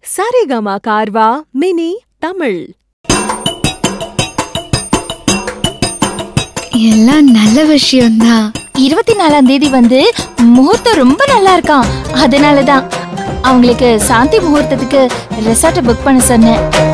Saregama கார்வா mini Tamil எல்லாம் நல்ல விஷயம்தான் இருபத்தி நாலாம் தேதி வந்து முகூர்த்தம் ரொம்ப நல்லா இருக்காம் அதனாலதான் அவங்களுக்கு சாந்தி முகூர்த்தத்துக்கு ரெசார்ட் புக் பண்ண சொன்னேன்